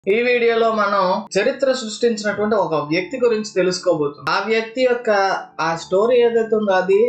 ఈ వీడియోలో మనం చరిత్ర సృష్టించినటువంటి ఒక వ్యక్తి గురించి తెలుసుకోబోతున్నాం ఆ వ్యక్తి యొక్క ఆ స్టోరీ ఏదైతే ఉందో అది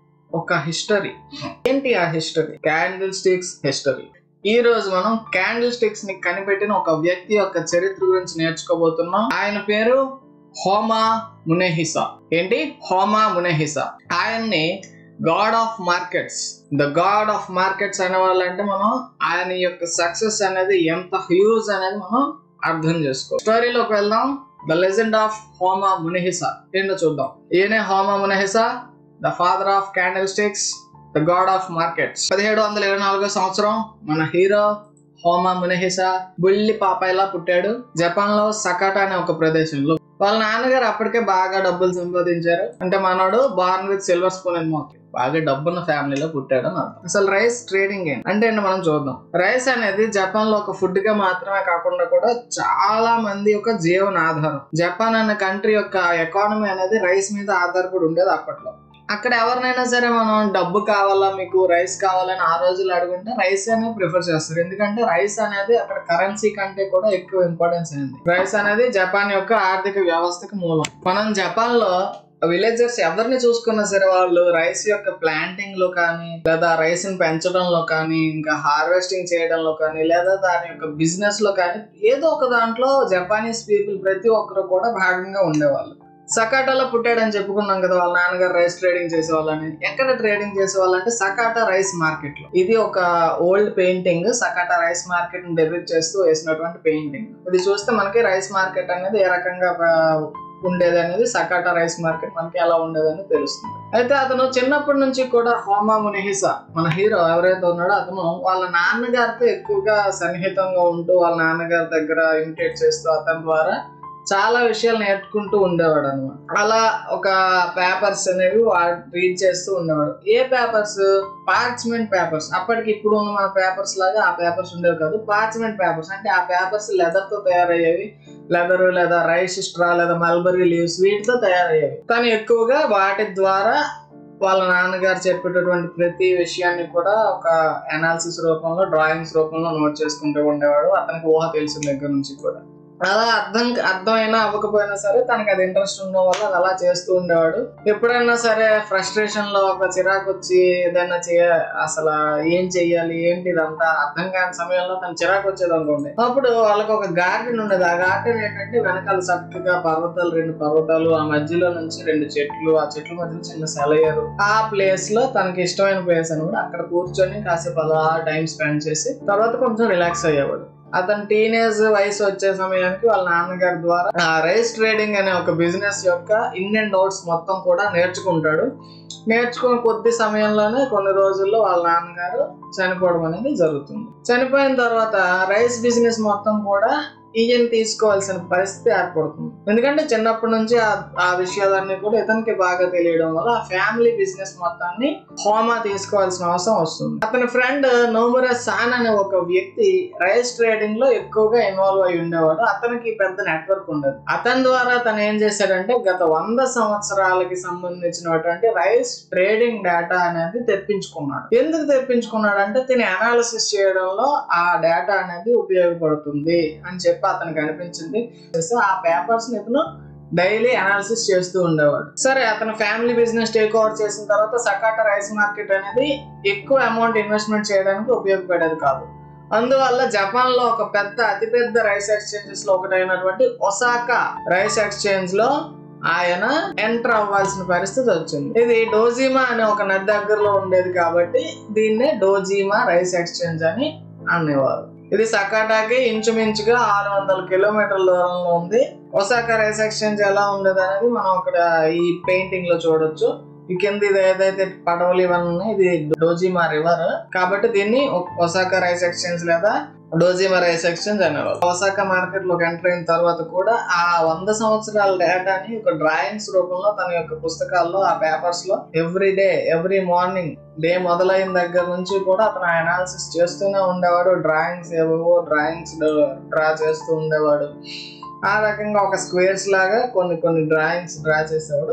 ఒక హిస్టరీ ఏంటి ఆ హిస్టరీ క్యాండిల్ స్టిక్స్ హిస్టరీ ఈ రోజు మనం క్యాండిల్ స్టిక్స్ ని కనిపెట్టిన ఒక వ్యక్తి యొక్క చరిత్ర గురించి నేర్చుకోబోతున్నాం ఆయన పేరు హోమా మునెహిసా ఏంటి హోమా మునెహిసా ఆయన్ని god of markets the god of markets అనే వాళ్ళంటే మనం ఆయన యొక్క సక్సెస్ అనేది ఎంత హ్యూజ్ అనేది మనం అర్థం చేసుకో స్టోరీలోకి వెళ్దాం the legend of Homma Munehisa ఏంటో చూద్దాం ఈయనే Homma Munehisa the father of candlesticks the god of markets పదిహేడు వందల ఇరవై నాలుగో సంవత్సరం మన హీరో హోమా మునిహిసా బుల్లి పాపాయిలా పుట్టాడు జపాన్ లో సకాటా అనే ఒక ప్రదేశంలో వాళ్ళ నాన్నగారు అప్పటికే బాగా డబ్బులు సంపాదించారు అంటే మనోడు బార్న్ విత్ సిల్వర్ స్పూన్ అని మోకి బాగా డబ్బున్న ఫ్యామిలీలో పుట్టాడు అని అర్థం అసలు రైస్ ట్రేడింగ్ ఏంటి అంటే ఏంటి మనం చూద్దాం రైస్ అనేది జపాన్ లో ఒక ఫుడ్ గా మాత్రమే కాకుండా కూడా చాలా మంది యొక్క జీవన ఆధారం జపాన్ అనే కంట్రీ యొక్క ఎకానమీ అనేది రైస్ మీద ఆధారపడి ఉండేది అప్పట్లో అక్కడ ఎవరినైనా సరే మనం డబ్బు కావాలా మీకు రైస్ కావాలని ఆ రోజులు అడుగుంటే రైస్ అనేది ప్రిఫర్ చేస్తారు ఎందుకంటే రైస్ అనేది అక్కడ కరెన్సీ కంటే కూడా ఎక్కువ ఇంపార్టెన్స్ అయింది రైస్ అనేది జపాన్ యొక్క ఆర్థిక వ్యవస్థకి మూలం మనం జపాన్ లో విలేజర్స్ ఎవరిని చూసుకున్నా సరే వాళ్ళు రైస్ యొక్క ప్లాంటింగ్ లో కానీ లేదా రైస్ ని పెంచడంలో కానీ ఇంకా హార్వెస్టింగ్ చేయడంలో కానీ లేదా దాని యొక్క బిజినెస్ లో కానీ ఏదో ఒక దాంట్లో జపానీస్ పీపుల్ ప్రతి ఒక్కరు కూడా భాగంగా ఉండేవాళ్ళు సకాటాలో పుట్టాడని చెప్పుకున్నాం కదా వాళ్ళ నాన్నగారు రైస్ ట్రేడింగ్ చేసేవాళ్ళని ఎక్కడ ట్రేడింగ్ చేసేవాళ్ళంటే సకాటా రైస్ మార్కెట్ లో ఇది ఒక old painting Sakata rice market ని డెబ్యూట్ చేస్తూ వేసినటువంటి పెయింటింగ్ ఇది చూస్తే మనకి రైస్ మార్కెట్ అనేది ఏ రకంగా ఆ, ఉండేది అనేది సకాటా రైస్ మార్కెట్ మనకి ఎలా ఉండేదని తెలుస్తుంది అయితే అతను చిన్నప్పటి నుంచి కూడా హోమా మునిహిసా మన హీరో ఎవరైతే ఉన్నాడో అతను వాళ్ళ నాన్నగారితో ఎక్కువగా సన్నిహితంగా ఉంటూ వాళ్ళ నాన్నగారి దగ్గర ఇమిటేట్ చేస్తూ అతని ద్వారా చాలా విషయాలు నేర్చుకుంటూ ఉండేవాడు అనమాట అలా ఒక పేపర్స్ అనేవి రీడ్ చేస్తూ ఉండేవాడు ఏ పేపర్స్ పార్చ్మెంట్ పేపర్స్ అప్పటికి ఇప్పుడు ఉన్న మన పేపర్స్ లాగా ఆ పేపర్స్ ఉండేవి కాదు పార్చ్మెంట్ పేపర్స్ అంటే ఆ పేపర్స్ లెదర్ తో తయారయ్యేవి లెదర్ లేదా రైస్ స్ట్రా లేదా మల్బరీ లీవ్స్ వీటితో తయారయ్యేవి తను ఎక్కువగా వాటి ద్వారా వాళ్ళ నాన్నగారు చెప్పేటటువంటి ప్రతి విషయాన్ని కూడా ఒక అనాలిసిస్ రూపంలో డ్రాయింగ్స్ రూపంలో నోట్ చేసుకుంటూ ఉండేవాడు అతనికి ఊహ తెలిసిన దగ్గర నుంచి కూడా అలా అర్థం అర్థమైనా అవ్వకపోయినా సరే తనకి అది ఇంట్రెస్ట్ ఉండడం వల్ల అది అలా చేస్తూ ఉండేవాడు ఎప్పుడైనా సరే ఫ్రస్ట్రేషన్ లో ఒక చిరాకు వచ్చి ఏదైనా చేయ అసలు ఏం చెయ్యాలి ఏంటి ఇదంతా అర్థం కాని సమయంలో తన చిరాకు వచ్చేది అనుకోండి అప్పుడు వాళ్ళకి ఒక గార్డెన్ ఉండేది ఆ గార్డెన్ ఏంటంటే వెనకాల చక్కగా పర్వతాలు రెండు పర్వతాలు ఆ మధ్యలో నుంచి రెండు చెట్లు ఆ చెట్ల మధ్యలో చిన్న సెలయేరు ఆ ప్లేస్ లో తనకి ఇష్టమైన ప్లేస్ అనమాట అక్కడ కూర్చొని కాసేపు అలా టైం స్పెండ్ చేసి తర్వాత కొంచెం రిలాక్స్ అయ్యేవాడు అతను టీనేజ్ వయసు వచ్చే సమయానికి వాళ్ళ నాన్నగారి ద్వారా ఆ రైస్ ట్రేడింగ్ అనే ఒక బిజినెస్ యొక్క ఇన్ అండ్ అవుట్స్ మొత్తం కూడా నేర్చుకుంటాడు నేర్చుకున్న కొద్ది సమయంలోనే కొన్ని రోజుల్లో వాళ్ళ నాన్నగారు చనిపోవడం అనేది జరుగుతుంది చనిపోయిన తర్వాత రైస్ బిజినెస్ మొత్తం కూడా ఈయన తీసుకోవాల్సిన పరిస్థితి ఏర్పడుతుంది ఎందుకంటే చిన్నప్పటి నుంచి ఆ- ఆ విషయాలన్నీ కూడా ఇతనికి బాగా తెలియడం వల్ల ఆ ఫ్యామిలీ బిజినెస్ మొత్తాన్ని హోమా తీసుకోవాల్సిన అవసరం వస్తుంది అతని ఫ్రెండ్ నోమురా సాన్ అనే ఒక వ్యక్తి రైస్ ట్రేడింగ్ లో ఎక్కువగా ఇన్వాల్వ్ అయి ఉండేవాడు అతనికి పెద్ద నెట్వర్క్ ఉండదు అతని ద్వారా తను ఏం చేశాడంటే గత వంద సంవత్సరాలకి సంబంధించినటువంటి రైస్ ట్రేడింగ్ డేటా అనేది తెప్పించుకున్నాడు ఎందుకు తెప్పించుకున్నాడు అంటే తిని అనాలిసిస్ చేయడంలో ఆ డేటా అనేది ఉపయోగపడుతుంది అని చెప్పి అతనికి అనిపించింది చేస్తే ఆ పేపర్స్ ని ఇతను డైలీ అనాలిసిస్ చేస్తూ ఉండేవాడు సరే అతను ఫ్యామిలీ బిజినెస్ టేక్ ఓవర్ చేసిన తర్వాత సకాట రైస్ మార్కెట్ అనేది ఎక్కువ అమౌంట్ ఇన్వెస్ట్మెంట్ చేయడానికి ఉపయోగపడేది కాదు అందువల్ల జపాన్ లో ఒక పెద్ద అతిపెద్ద రైస్ ఎక్స్చేంజెస్ లో ఒకటైనటువంటి ఒసాకా రైస్ ఎక్స్చేంజ్ లో ఆయన ఎంటర్ అవ్వాల్సిన పరిస్థితి వచ్చింది ఇది డోజీమా అనే ఒక నది దగ్గరలో ఉండేది కాబట్టి దీన్నే డోజీమా రైస్ ఎక్స్చేంజ్ అని అనేవారు ఇది సకాటాకి ఇంచుమించుగా ఆరు వందల కిలోమీటర్ల దూరంలో ఉంది ఒసాకా రైస్ ఎక్స్చేంజ్ ఎలా ఉండేది అనేది మనం అక్కడ ఈ పెయింటింగ్ లో చూడొచ్చు ఈ కింద ఇది ఏదైతే పడవలు ఇవన్నీ ఉన్నాయి, ఇది డోజిమా రివర్ కాబట్టి దీన్ని ఒ- ఒసాకా రైస్ ఎక్స్చేంజ్ లేదా డోజిమా రైస్ ఎక్స్చేంజ్ అనేవారు ఒసాకా మార్కెట్ లోకి ఎంటర్ అయిన తర్వాత కూడా ఆ వంద సంవత్సరాల డేటాని ఒక డ్రాయింగ్స్ రూపంలో తన యొక్క పుస్తకాల్లో ఆ పేపర్స్ లో every day every morning day మొదలైన దగ్గర నుంచి కూడా అతను అనాలిసిస్ చేస్తూనే ఉండేవాడు డ్రాయింగ్స్ ఏవేవో డ్రాయింగ్స్ డ్రా చేస్తూ ఉండేవాడు ఆ రకంగా ఒక స్క్వేర్స్ లాగా కొన్ని కొన్ని డ్రాయింగ్స్ డ్రా చేసేవాడు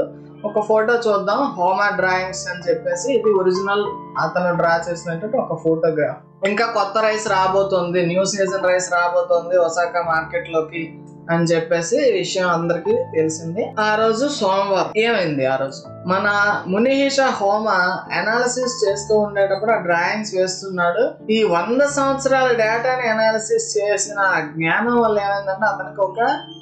ఒక ఫోటో చూద్దాం హోమా డ్రాయింగ్స్ అని చెప్పేసి ఇది ఒరిజినల్ అతను డ్రా చేసినటువంటి ఒక ఫోటోగ్రాఫ్ ఇంకా కొత్త రైస్ రాబోతుంది న్యూ సీజన్ రైస్ రాబోతుంది ఒసాకా మార్కెట్ లోకి అని చెప్పేసి ఈ విషయం అందరికి తెలిసింది ఆ రోజు సోమవారం ఏమైంది ఆ రోజు మన మునిహిష హోమ అనాలిసిస్ చేస్తూ ఉండేటప్పుడు ఆ డ్రాయింగ్స్ వేస్తున్నాడు ఈ వంద సంవత్సరాల డేటాని అనాలిసిస్ చేసిన ఆ జ్ఞానం వల్ల ఏమైందంటే అతనికి ఒక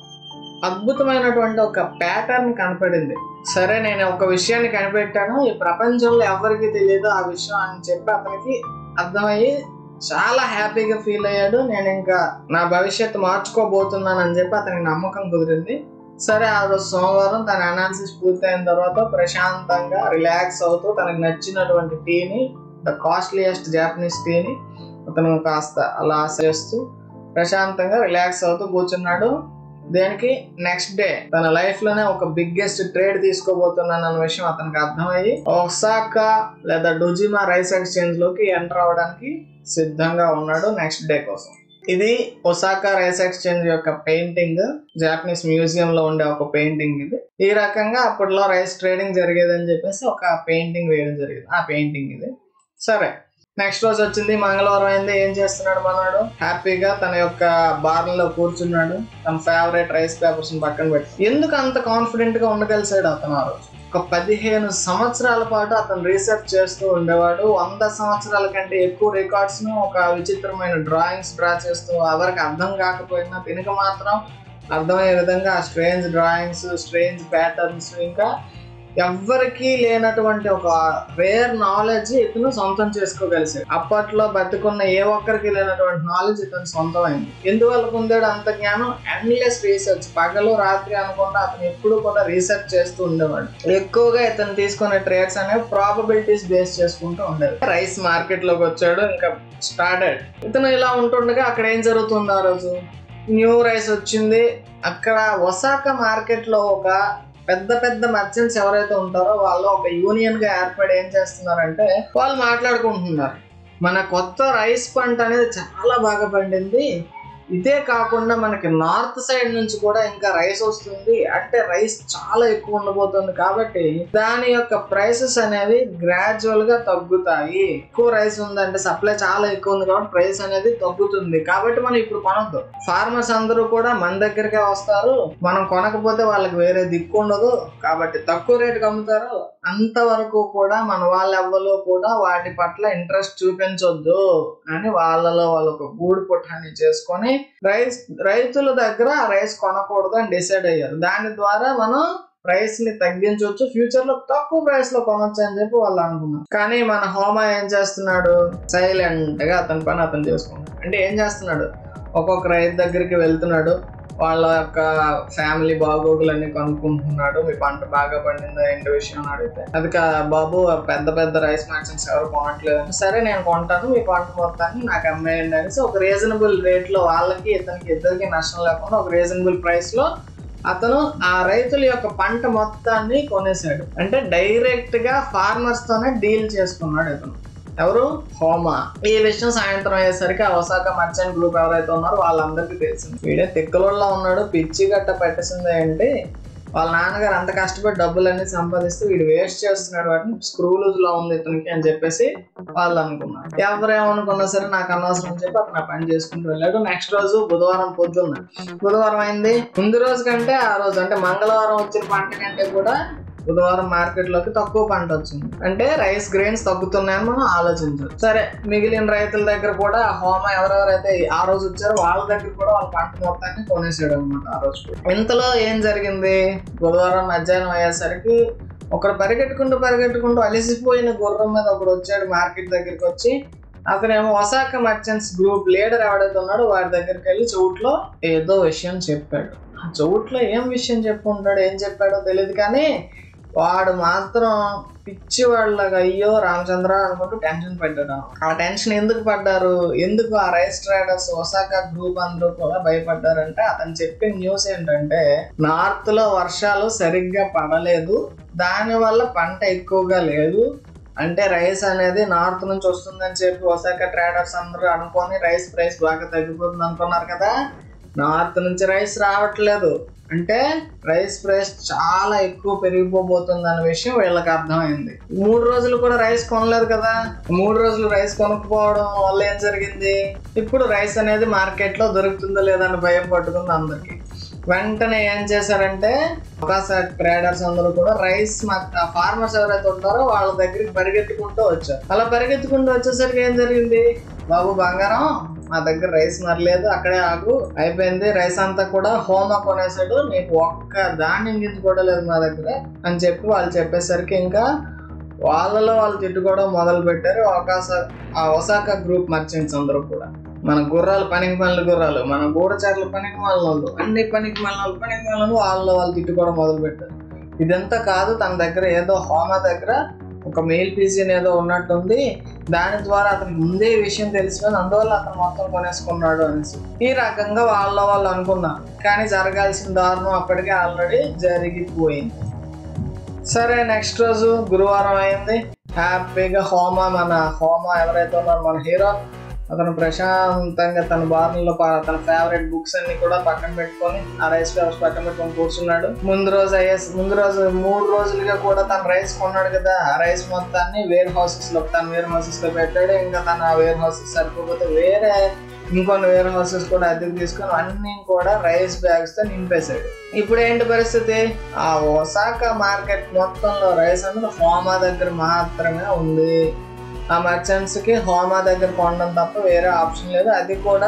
అద్భుతమైనటువంటి ఒక ప్యాటర్న్ కనపడింది సరే నేను ఒక విషయాన్ని కనిపెట్టాను ఈ ప్రపంచంలో ఎవరికి తెలియదు ఆ విషయం అని చెప్పి అతనికి అర్థమయ్యి చాలా హ్యాపీగా ఫీల్ అయ్యాడు నేను ఇంకా నా భవిష్యత్తు మార్చుకోబోతున్నాను అని చెప్పి అతనికి నమ్మకం కుదిరింది సరే ఆ రోజు సోమవారం తన అనాలిసిస్ పూర్తయిన తర్వాత ప్రశాంతంగా రిలాక్స్ అవుతూ తనకు నచ్చినటువంటి టీని ద కాస్ట్లీయెస్ట్ జాపనీస్ టీని అతను కాస్త అలా చేస్తూ ప్రశాంతంగా రిలాక్స్ అవుతూ కూర్చున్నాడు దేనికి నెక్స్ట్ డే తన లైఫ్ లోనే ఒక బిగ్గెస్ట్ ట్రేడ్ తీసుకోబోతున్నాను అన్న విషయం అతనికి అర్థమయ్యి ఒసాకా లేదా డొజిమా రైస్ ఎక్స్చేంజ్ లోకి ఎంటర్ అవడానికి సిద్ధంగా ఉన్నాడు నెక్స్ట్ డే కోసం ఇది ఒసాకా రైస్ ఎక్స్చేంజ్ యొక్క పెయింటింగ్ జాపనీస్ మ్యూజియం లో ఉండే ఒక పెయింటింగ్ ఇది ఈ రకంగా అప్పట్లో రైస్ ట్రేడింగ్ జరిగేదని చెప్పేసి ఒక పెయింటింగ్ వేయడం జరిగింది ఆ పెయింటింగ్ ఇది సరే నెక్స్ట్ రోజు వచ్చింది మంగళవారం అయింది ఏం చేస్తున్నాడు మనవాడు హ్యాపీగా తన యొక్క బార్న్ లో కూర్చున్నాడు తన ఫేవరెట్ రైస్ పేపర్స్ పక్కన పెట్టి ఎందుకు అంత కాన్ఫిడెంట్ గా ఉండగలిసాడు అతను ఆ రోజు ఒక పదిహేను సంవత్సరాల పాటు అతను రీసెర్చ్ చేస్తూ ఉండేవాడు వంద సంవత్సరాల కంటే ఎక్కువ రికార్డ్స్ ను ఒక విచిత్రమైన డ్రాయింగ్స్ డ్రా చేస్తూ ఎవరికి అర్థం కాకపోయినా తినక మాత్రం అర్థమయ్యే విధంగా ఆ స్ట్రేంజ్ డ్రాయింగ్స్ స్ట్రేంజ్ ప్యాటర్న్స్ ఇంకా ఎవ్వరికీ లేనటువంటి ఒక రేర్ నాలెడ్జ్ ఇతను సొంతం చేసుకోగలిసాడు అప్పట్లో బతుకున్న ఏ ఒక్కరికి లేనటువంటి నాలెడ్జ్ ఇతను సొంతమైంది ఎందువల్ల పొందాడు అంత జ్ఞానం ఎండ్లెస్ రీసెర్చ్ పగలు రాత్రి అనుకుండా అతను ఎప్పుడు కూడా రీసెర్చ్ చేస్తూ ఉండేవాడు ఎక్కువగా ఇతను తీసుకునే ట్రేడ్స్ అనేవి ప్రాబబిలిటీస్ బేస్ చేసుకుంటూ ఉండేది రైస్ మార్కెట్ లోకి వచ్చాడు ఇంకా స్టార్టెడ్ ఇతను ఇలా ఉంటుండగా అక్కడ ఏం జరుగుతుంది ఆ రోజు న్యూ రైస్ వచ్చింది అక్కడ ఒసాకా మార్కెట్ లో ఒక పెద్ద పెద్ద మర్చెంట్స్ ఎవరైతే ఉంటారో వాళ్ళు ఒక యూనియన్ గా ఏర్పడి ఏం చేస్తున్నారంటే వాళ్ళు మాట్లాడుకుంటున్నారు మన కొత్త రైస్ పంట అనేది చాలా బాగా పండింది ఇదే కాకుండా మనకి నార్త్ సైడ్ నుంచి కూడా ఇంకా రైస్ వస్తుంది అంటే రైస్ చాలా ఎక్కువ ఉండబోతుంది కాబట్టి దాని యొక్క ప్రైసెస్ అనేవి గ్రాడ్యువల్ గా తగ్గుతాయి ఎక్కువ రైస్ ఉందంటే సప్లై చాలా ఎక్కువ ఉంది కాబట్టి ప్రైస్ అనేది తగ్గుతుంది కాబట్టి మనం ఇప్పుడు కొనొద్దు ఫార్మర్స్ అందరూ కూడా మన దగ్గరికే వస్తారు మనం కొనకపోతే వాళ్ళకి వేరే దిక్కు ఉండదు కాబట్టి తక్కువ రేటుకి అమ్ముతారు అంతవరకు కూడా మన వాళ్ళ ఎవ్వరు కూడా వాటి పట్ల ఇంట్రెస్ట్ చూపించొద్దు అని వాళ్ళలో వాళ్ళు ఒక గూడు పుట్టాన్ని చేసుకొని రైస్ రైతుల దగ్గర ఆ రైస్ కొనకూడదు అని డిసైడ్ అయ్యారు దాని ద్వారా మనం ప్రైస్ ని తగ్గించవచ్చు ఫ్యూచర్ లో తక్కువ ప్రైస్ లో కొనొచ్చు అని చెప్పి వాళ్ళు అనుకున్నారు కానీ మన హోమా ఏం చేస్తున్నాడు సైలెంట్ గా అతని పని అతను చేసుకుంటాడు అంటే ఏం చేస్తున్నాడు ఒక్కొక్క రైతు దగ్గరికి వెళ్తున్నాడు వాళ్ళ యొక్క ఫ్యామిలీ బాగోగులన్నీ కనుక్కుంటున్నాడు మీ పంట బాగా పండిందా ఏంటి విషయం అని అడిగితే అది కా- బాబు పెద్ద పెద్ద రైస్ మర్చెంట్స్ ఎవరు కొనట్లేదు అంటే సరే నేను కొంటాను మీ పంట మొత్తాన్ని నాకు అమ్మేయండి అనేసి ఒక రీజనబుల్ రేట్ లో వాళ్ళకి ఇతనికి ఇద్దరికి నష్టం లేకుండా ఒక రీజనబుల్ ప్రైస్ లో అతను ఆ రైతుల యొక్క పంట మొత్తాన్ని కొనేశాడు అంటే డైరెక్ట్ గా ఫార్మర్స్ తోనే డీల్ చేసుకున్నాడు ఇతను ఎవరు హోమా ఈ విషయం సాయంత్రం అయ్యేసరికి ఆ ఒసాకా మర్చెంట్ గ్రూప్ ఎవరైతే ఉన్నారో వాళ్ళందరికీ తెలిసింది వీడే తిక్కలోళ్ళ ఉన్నాడు పిచ్చి గట్ట పెట్టేసింది ఏంటి వాళ్ళ నాన్నగారు అంత కష్టపడి డబ్బులన్నీ సంపాదిస్తూ వీడు వేస్ట్ చేస్తున్నాడు వాటిని స్క్రూ లూజ్ లో ఉంది ఇతనికి అని చెప్పేసి వాళ్ళు అనుకున్నారు ఎవరేమనుకున్నా సరే నాకు అనవసరం అని చెప్పి అతను ఆ పని చేసుకుంటూ వెళ్ళాడు నెక్స్ట్ రోజు బుధవారం పొద్దున్న బుధవారం అయింది ముందు రోజు కంటే ఆ రోజు అంటే మంగళవారం వచ్చిన పంట కంటే కూడా బుధవారం మార్కెట్ లోకి తక్కువ పంట వచ్చింది అంటే రైస్ గ్రెయిన్స్ తగ్గుతున్నాయని మనం ఆలోచించవచ్చు సరే మిగిలిన రైతుల దగ్గర కూడా హోమ ఎవరెవరైతే ఆ రోజు వచ్చారో వాళ్ళ దగ్గర కూడా వాళ్ళ పంట మొత్తాన్ని కొనేసాడు అనమాట ఆ రోజు కూడా. ఇంతలో ఏం జరిగింది బుధవారం మధ్యాహ్నం అయ్యేసరికి ఒకడు పరిగెట్టుకుంటూ పరిగెట్టుకుంటూ అలసిపోయిన గుర్రం మీద ఒకడు వచ్చాడు మార్కెట్ దగ్గరికి వచ్చి అతనేమో ఒసాకా మర్చెంట్స్ గ్రూప్ లీడర్ ఎవడైతే ఉన్నాడో వాడి దగ్గరికి వెళ్ళి చౌట్లో ఏదో విషయం చెప్పాడు ఆ చౌట్లో ఏం విషయం చెప్పుకుంటాడు ఏం చెప్పాడో తెలియదు కానీ వాడు మాత్రం పిచ్చి వాళ్ళగా అయ్యో రామచంద్ర అనుకుంటూ టెన్షన్ పడ్డాడు ఆ టెన్షన్ ఎందుకు పడ్డారు ఎందుకు ఆ రైస్ ట్రేడర్స్ ఒసాకా గ్రూప్ అందరూ కూడా భయపడ్డారంటే అతను చెప్పిన న్యూస్ ఏంటంటే నార్త్ లో వర్షాలు సరిగ్గా పడలేదు దాని వల్ల పంట ఎక్కువగా లేదు అంటే రైస్ అనేది నార్త్ నుంచి వస్తుందని చెప్పి ఒసాకా ట్రేడర్స్ అందరూ అనుకొని రైస్ ప్రైస్ బాగా తగ్గిపోతుంది అనుకున్నారు కదా నార్త్ నుంచి రైస్ రావట్లేదు అంటే రైస్ ప్రైస్ చాలా ఎక్కువ పెరిగిపోబోతుంది అనే విషయం వీళ్ళకి అర్థమైంది మూడు రోజులు కూడా రైస్ కొనలేదు కదా మూడు రోజులు రైస్ కొనుక్కోవడం వల్ల ఏం జరిగింది ఇప్పుడు రైస్ అనేది మార్కెట్ లో దొరుకుతుందో లేదని భయం పట్టుకుంది అందరికి వెంటనే ఏం చేశారంటే ఒకసారి ట్రేడర్స్ అందరూ కూడా రైస్ ఫార్మర్స్ ఎవరైతే ఉంటారో వాళ్ళ దగ్గరికి పరిగెత్తుకుంటూ వచ్చారు అలా పరిగెత్తుకుంటూ వచ్చేసరికి ఏం జరిగింది బాబు బంగారం మా దగ్గర రైస్ మరలేదు అక్కడే ఆగు అయిపోయింది రైస్ అంతా కూడా హోమ కొనేసాడు నీకు ఒక్క ధాన్యం గింజ కూడా లేదు మా దగ్గర అని చెప్పి వాళ్ళు చెప్పేసరికి ఇంకా వాళ్ళలో వాళ్ళు తిట్టుకోవడం మొదలు పెట్టారు అవకాశ ఆ ఒసాకా గ్రూప్ మర్చెంట్స్ అందరూ కూడా మన గుర్రాలు పనికి మళ్ళీ గుర్రాలు మన గూడచారులు పనికి వాళ్ళు అన్ని పనికి మళ్ళీ పనికి మళ్ళీ వాళ్ళలో వాళ్ళు తిట్టుకోవడం మొదలు పెట్టారు ఇదంతా కాదు తన దగ్గర ఏదో హోమ దగ్గర ఒక మెయిల్ పీసీని ఏదో ఉన్నట్టుంది దాని ద్వారా అతనికి ముందే ఈ విషయం తెలిసిపోయింది అందువల్ల అతను మొత్తం కొనేసుకున్నాడు అనేసి ఈ రకంగా వాళ్ళ వాళ్ళు అనుకున్నారు కానీ జరగాల్సిన దారుణం అప్పటికే ఆల్రెడీ జరిగిపోయింది సరే నెక్స్ట్ రోజు గురువారం అయింది హ్యాపీగా హోమ మన హోమ ఎవరైతే ఉన్నారో మన హీరో అతను ప్రశాంతంగా తన బార్లో తన ఫేవరెట్ బుక్స్ అన్ని కూడా పక్కన పెట్టుకొని ఆ రైస్ పేపర్స్ పక్కన పెట్టుకొని కూర్చున్నాడు ముందు రోజు అయ్యేసి ముందు రోజు మూడు రోజులుగా కూడా తన రైస్ కొన్నాడు కదా ఆ రైస్ మొత్తాన్ని వేర్ హౌసెస్ లో తన వేర్ హౌసెస్ లో పెట్టాడు ఇంకా తన వేర్ హౌసెస్ సరిపోతే వేరే ఇంకొన్ని వేర్ హౌసెస్ కూడా అద్దెకు తీసుకొని అన్ని కూడా రైస్ బ్యాగ్స్ తో నింపేశాడు ఇప్పుడు ఏంటి పరిస్థితి ఆ ఒసాకా మార్కెట్ మొత్తంలో రైస్ అనేది హోమా దగ్గర మాత్రమే ఉంది ఆ మర్చెంట్స్ కి హోమా దగ్గర కొనడం తప్ప వేరే ఆప్షన్ లేదు అది కూడా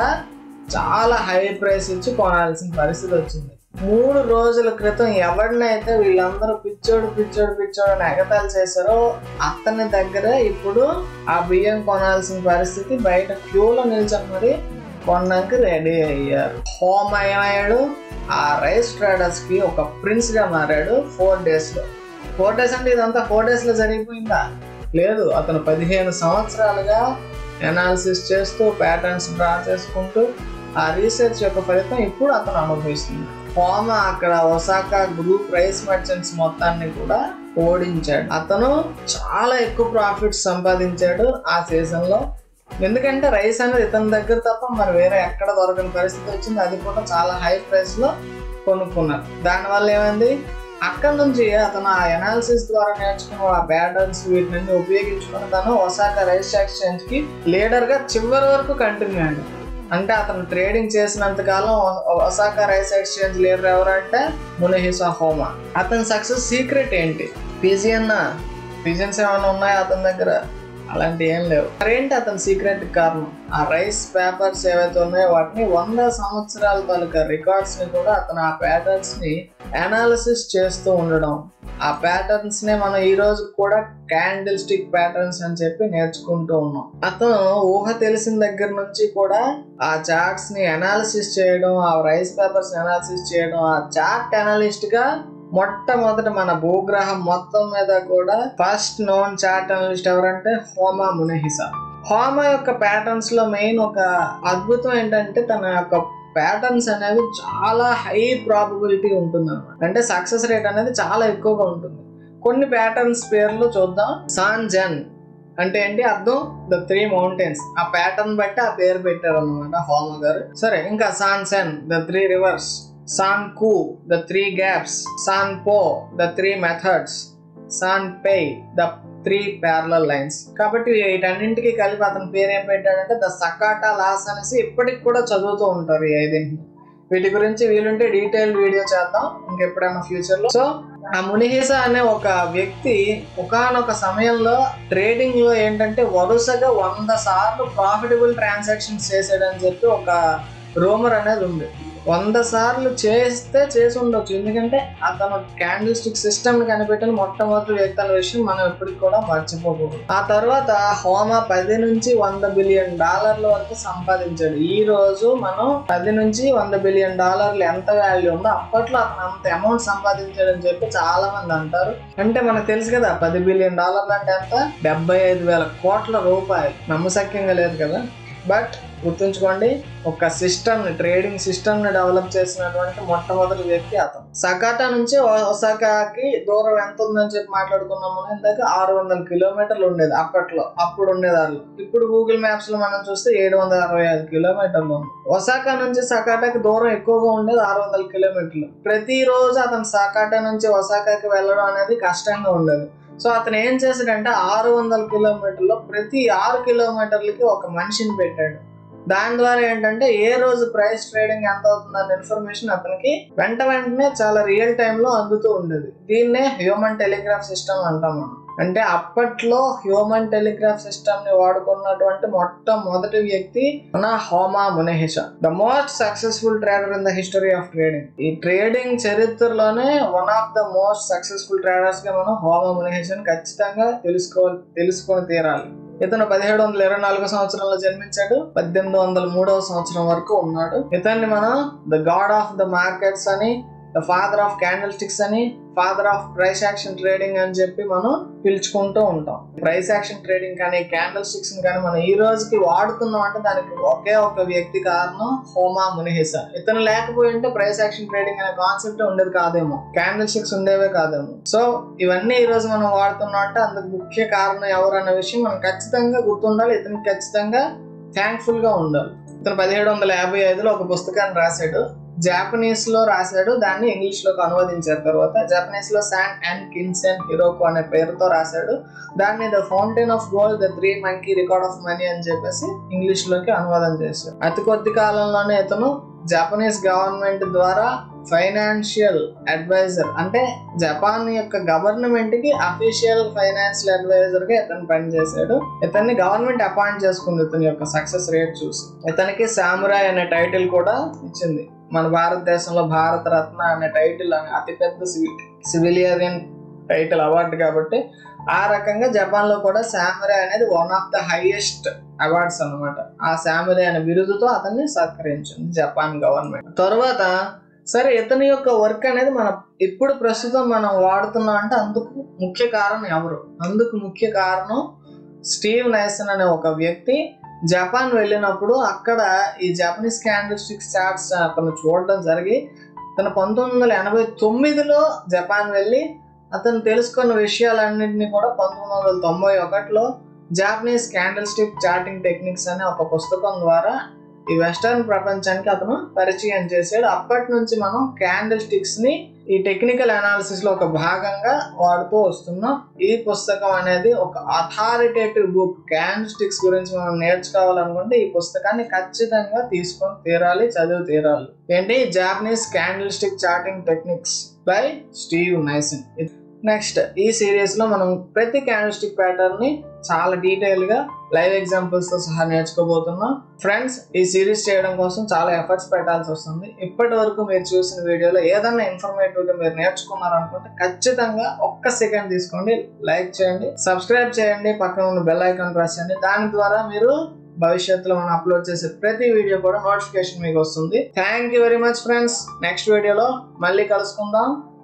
చాలా హై ప్రైస్ ఇచ్చి కొనాల్సిన పరిస్థితి వచ్చింది మూడు రోజుల క్రితం ఎవరినైతే వీళ్ళందరూ పిచ్చోడు పిచ్చోడు పిచ్చోడు అని ఎగతాలు చేశారో అతని దగ్గర ఇప్పుడు ఆ బియ్యం కొనాల్సిన పరిస్థితి బయట క్యూలో నిల్చొని మరి కొనడానికి రెడీ అయ్యారు హోమ్ అయ్యాడు ఆ రైస్ ట్రేడర్స్ కి ఒక ప్రిన్స్ గా మారాడు ఫోర్ డేస్ లో ఫోర్ డేస్ అంటే ఇదంతా ఫోర్ డేస్ లో జరిగిపోయిందా లేదు అతను పదిహేను సంవత్సరాలుగా ఎనాలిసిస్ చేస్తూ ప్యాటర్న్స్ డ్రా చేసుకుంటూ ఆ రీసెర్చ్ యొక్క ఫలితం ఇప్పుడు అతను అనుభవిస్తుంది హోమ అక్కడ ఒసాకా గ్రూప్ రైస్ మర్చెంట్స్ మొత్తాన్ని కూడా ఓడించాడు అతను చాలా ఎక్కువ ప్రాఫిట్స్ సంపాదించాడు ఆ సీజన్ లో ఎందుకంటే రైస్ అనేది ఇతని దగ్గర తప్ప మరి వేరే ఎక్కడ దొరకని పరిస్థితి వచ్చింది అది కూడా చాలా హై ప్రైస్ లో కొనుక్కున్నారు దానివల్ల ఏమైంది అక్కడ నుంచి అతను ఆ ఎనాలిసిస్ ద్వారా నేర్చుకున్న ఆ ప్యాటర్న్స్ వీటిని ఉపయోగించుకుని తను ఒసాకా రైస్ ఎక్స్చేంజ్ కి లీడర్ గా చివరి వరకు కంటిన్యూ అయ్యాడు అంటే అతను ట్రేడింగ్ చేసినంత కాలం ఒసాకా రైస్ ఎక్స్చేంజ్ లీడర్ ఎవరంటే మునిహిసా హోమా అతని సక్సెస్ సీక్రెట్ ఏంటి పిజియన్ పిజియన్స్ ఏమైనా ఉన్నాయా అతని దగ్గర అలాంటి ఏం లేవు మరేంటి అతని సీక్రెట్ కారణం ఆ రైస్ పేపర్స్ ఏవైతే ఉన్నాయో వాటిని వంద సంవత్సరాల తాలూకా రికార్డ్స్ ని కూడా అతను ఆ ప్యాటర్న్స్ ని అనాలిసిస్ చేస్తూ ఉండడం ఆ ప్యాటర్న్స్ నే మనం ఈ రోజు కూడా క్యాండిల్ స్టిక్ ప్యాటర్న్స్ అని చెప్పి నేర్చుకుంటూ ఉన్నాం అతను ఊహ తెలిసిన దగ్గర నుంచి కూడా ఆ చార్ట్స్ ని అనాలిసిస్ చేయడం ఆ రైస్ పేపర్స్ అనాలిసిస్ చేయడం ఆ చార్ట్ అనలిస్ట్ గా మొట్టమొదట మన భూగ్రహం మొత్తం మీద కూడా ఫస్ట్ నోన్ చార్ట్ అనలిస్ట్ ఎవరంటే హోమా మునహిసా హోమా యొక్క ప్యాటర్న్స్ లో మెయిన్ ఒక అద్భుతం ఏంటంటే తన యొక్క ప్యాటర్న్స్ అనేవి చాలా హై ప్రాబబిలిటీ ఉంటుంది అనమాట అంటే సక్సెస్ రేట్ అనేది చాలా ఎక్కువగా ఉంటుంది కొన్ని ప్యాటర్న్స్ పేర్లు చూద్దాం సాన్ జన్ అంటే ఏంటి అర్థం ద త్రీ మౌంటైన్స్ ఆ ప్యాటర్న్ బట్టి ఆ పేరు పెట్టారు అనమాట హోమ గారు సరే ఇంకా సాన్ సెన్ ద త్రీ రివర్స్ సాన్ కు ద త్రీ గ్యాప్స్ సాన్ పో ద త్రీ మెథడ్స్ సాన్ పే ద త్రీ ప్యారలల్ లైన్స్ కాబట్టి వీటన్నింటికి కలిపి అతని పేరు ఏం పెట్టాడంటే ద సకాటా లాస్ అనేసి ఇప్పటికి కూడా చదువుతూ ఉంటారు ఈ ఐదింటిని వీటి గురించి వీలుంటే డీటెయిల్ వీడియో చేద్దాం ఇంకెప్పుడైనా ఫ్యూచర్ లో సో ఆ మునిహిస అనే ఒక వ్యక్తి ఒకనొక సమయంలో ట్రేడింగ్ లో ఏంటంటే వరుసగా వంద సార్లు ప్రాఫిటబుల్ ట్రాన్సాక్షన్స్ చేసాడని చెప్పి ఒక రూమర్ అనేది ఉంది వంద సార్లు చేస్తే చేసి ఉండొచ్చు ఎందుకంటే అతను క్యాండిల్ స్టిక్ సిస్టమ్ కనిపెట్టిన మొట్టమొదటి వ్యక్తి అనే విషయం మనం ఎప్పటికి కూడా మర్చిపోకూడదు ఆ తర్వాత హోమ పది నుంచి వంద బిలియన్ డాలర్ల వరకు సంపాదించాడు ఈ రోజు మనం పది నుంచి వంద బిలియన్ డాలర్లు ఎంత వాల్యూ ఉందో అప్పట్లో అతను అంత అమౌంట్ సంపాదించాడని చెప్పి చాలా మంది అంటారు అంటే మనకు తెలుసు కదా పది బిలియన్ డాలర్లు అంటే ఎంత డెబ్బై ఐదు వేల కోట్ల రూపాయలు నమ్మశక్యంగా లేదు కదా బట్ గుర్తుంచుకోండి ఒక సిస్టమ్ ట్రేడింగ్ సిస్టమ్ ని డెవలప్ చేసినటువంటి మొట్టమొదటి వ్యక్తి అతను సకాటా నుంచి ఒ- ఒసాకాకి దూరం ఎంత ఉందని చెప్పి మాట్లాడుకున్నాము ఇందాక ఆరు వందల కిలోమీటర్లు ఉండేది అప్పట్లో అప్పుడు ఉండేదాళ్ళు ఇప్పుడు గూగుల్ మ్యాప్స్ లో మనం చూస్తే ఏడు వందల అరవై ఐదు కిలోమీటర్లు ఉంది ఒసాకా నుంచి సకాటాకి దూరం ఎక్కువగా ఉండేది ఆరు వందల కిలోమీటర్లు ప్రతిరోజు అతను సకాటా నుంచి ఒసాకాకి వెళ్ళడం అనేది కష్టంగా ఉండేది సో అతను ఏం చేశాడంటే ఆరు వందల కిలోమీటర్లో ప్రతి ఆరు కిలోమీటర్లకి ఒక మనిషిని పెట్టాడు దాని ద్వారా ఏంటంటే ఏ రోజు ప్రైస్ ట్రేడింగ్ ఎంత అవుతుందన్న ఇన్ఫర్మేషన్ అతనికి వెంట వెంటనే చాలా రియల్ టైంలో అందుతూ ఉండేది దీన్నే హ్యూమన్ టెలిగ్రాఫ్ సిస్టమ్ అంటాం మనం అంటే అప్పట్లో హ్యూమన్ టెలిగ్రాఫ్ సిస్టమ్ ని వాడుకున్నటువంటి మొట్టమొదటి వ్యక్తి మన Homma Munehisa the most successful trader in the history of trading ఈ ట్రేడింగ్ చరిత్రలోనే one of the most successful traders గా మనం హోమా మునహిషని ఖచ్చితంగా తెలుసుకోవాలి తెలుసుకొని తీరాలి ఇతను పదిహేడు వందల ఇరవై నాలుగో సంవత్సరంలో జన్మించాడు పద్దెనిమిది వందల మూడవ సంవత్సరం వరకు ఉన్నాడు ఇతన్ని మనం the god of the markets అని the father of candlesticks అని father of price action trading అని చెప్పి మనం పిలుచుకుంటూ ఉంటాం ప్రైస్ యాక్షన్ ట్రేడింగ్ కానీ క్యాండిల్ స్టిక్స్ కానీ మనం ఈ రోజుకి వాడుతున్నాం అంటే దానికి ఒకే ఒక వ్యక్తి కారణం హోమా మునిహిస ఇతను లేకపోయి ఉంటే ప్రైస్ యాక్షన్ ట్రేడింగ్ అనే కాన్సెప్ట్ ఉండేది కాదేమో క్యాండిల్ స్టిక్స్ ఉండేవే కాదేమో సో ఇవన్నీ ఈ రోజు మనం వాడుతున్నాం అంటే అందుకు ముఖ్య కారణం ఎవరు అన్న విషయం మనం ఖచ్చితంగా గుర్తుండాలి ఇతనికి ఖచ్చితంగా థ్యాంక్ఫుల్ గా ఉండాలి ఇతను పదిహేడు వందల యాభై ఐదులో ఒక పుస్తకాన్ని రాశాడు జాపనీస్ లో రాశాడు దాన్ని ఇంగ్లీష్ లోకి అనువదించారు తర్వాత జాపనీస్ లో శాన్ అండ్ కిన్సెన్ హిరోకో అనే పేరుతో రాశాడు దాన్ని the fountain of gold the three monkey record of money అని చెప్పేసి ఇంగ్లీష్ లోకి అనువాదం చేశారు అతి కొద్ది కాలంలోనే ఇతను జపనీస్ గవర్నమెంట్ ద్వారా ఫైనాన్షియల్ అడ్వైజర్ అంటే జపాన్ యొక్క గవర్నమెంట్ కి అఫీషియల్ ఫైనాన్షియల్ అడ్వైజర్ గా ఇతను పనిచేశాడు ఇతన్ని గవర్నమెంట్ అపాయింట్ చేసుకుంది ఇతని యొక్క సక్సెస్ రేట్ చూసి ఇతనికి సామురాయ్ అనే టైటిల్ కూడా ఇచ్చింది మన భారతదేశంలో భారత రత్న అనే టైటిల్ అనే అతిపెద్ద సివిల్ సివిలియన్ టైటిల్ అవార్డు కాబట్టి ఆ రకంగా జపాన్ లో కూడా సామురాయ్ అనేది one of the highest awards అన్నమాట ఆ సామురాయ్ అనే బిరుదుతో అతన్ని సత్కరించింది జపాన్ గవర్నమెంట్ తర్వాత సరే ఇతని యొక్క వర్క్ అనేది మనం ఇప్పుడు ప్రస్తుతం మనం వాడుతున్నాం అంటే అందుకు ముఖ్య కారణం ఎవరు అందుకు ముఖ్య కారణం స్టీవ్ నైసన్ అనే ఒక వ్యక్తి జపాన్ వెళ్ళినప్పుడు అక్కడ ఈ జపనీస్ క్యాండిల్ స్టిక్స్ చార్ట్స్ అతను చూడడం జరిగి తన పంతొమ్మిది వందల ఎనభై తొమ్మిదిలో జపాన్ వెళ్ళి అతను తెలుసుకున్న విషయాలన్నింటినీ కూడా పంతొమ్మిది వందల తొంభై ఒకటిలో Japanese candlestick charting techniques అనే ఒక పుస్తకం ద్వారా ఈ వెస్టర్న్ ప్రపంచానికి అతను పరిచయం చేశాడు అప్పటి నుంచి మనం క్యాండిల్ స్టిక్స్ ని ఈ టెక్నికల్ అనాలిసిస్ లో ఒక భాగంగా వాడుతూ వస్తున్నాం ఈ పుస్తకం అనేది ఒక అథారిటేటివ్ బుక్ క్యాండిల్ స్టిక్స్ గురించి మనం నేర్చుకోవాలనుకుంటే ఈ పుస్తకాన్ని ఖచ్చితంగా తీసుకొని తీరాలి చదివి తీరాలి ఏంటి Japanese candlestick charting techniques by Steve Nison next ఈ సిరీస్ లో మనం ప్రతి క్యాండిల్ స్టిక్ ప్యాటర్న్ ని చాలా డీటెయిల్ గా లైవ్ ఎగ్జాంపుల్స్ తో సహా నేర్చుకోబోతున్నాం ఫ్రెండ్స్ ఈ సిరీస్ చేయడం కోసం చాలా ఎఫర్ట్స్ పెట్టాల్సి వస్తుంది ఇప్పటి వరకు మీరు చూసిన వీడియోలో ఏదన్నా ఇన్ఫర్మేటివ్ గా మీరు నేర్చుకున్నారు అనుకుంటే ఖచ్చితంగా ఒక్క సెకండ్ తీసుకోండి లైక్ చేయండి సబ్స్క్రైబ్ చేయండి పక్కన ఉన్న బెల్ ఐకాన్ ప్రెస్ చేయండి దాని ద్వారా మీరు భవిష్యత్తులో మనం అప్లోడ్ చేసే ప్రతి వీడియో కూడా నోటిఫికేషన్ మీకు వస్తుంది thank you very much friends next వీడియోలో మళ్ళీ కలుసుకుందాం